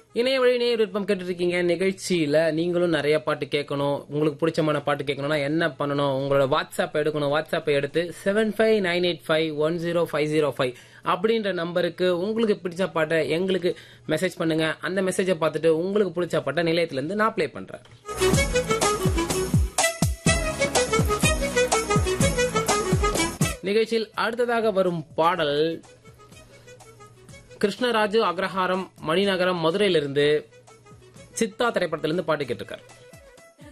இணைய வழி நேர் விருப்பம் கேட்டுருக்கீங்க நிகழ்ச்சியில நீங்களும் நிறைய பாட்டு கேட்கணும் உங்களுக்கு பிடிச்சமான பாட்டு கேட்கணும்னா என்ன பண்ணணும் உங்களோட வாட்ஸ்அப் எடுக்கணும் வாட்ஸ்அப்பை எடுத்து seven five nine eight five one zero five zero five அப்படின்ற நம்பருக்கு உங்களுக்கு பிடிச்ச பாட்டை எங்களுக்கு மெசேஜ் பண்ணுங்க அந்த மெசேஜை பார்த்துட்டு உங்களுக்கு பிடிச்ச பாட்டை நிலையத்துல இருந்து நான் ப்ளே பண்றேன் நிகழ்ச்சியில் அடுத்ததாக வரும் பாடல் கிருஷ்ணராஜு அக்ரஹாரம் மணிநகரம் மதுரையிலிருந்து சித்தா திரைப்படத்திலிருந்து பாட்டு கேட்டிருக்கார்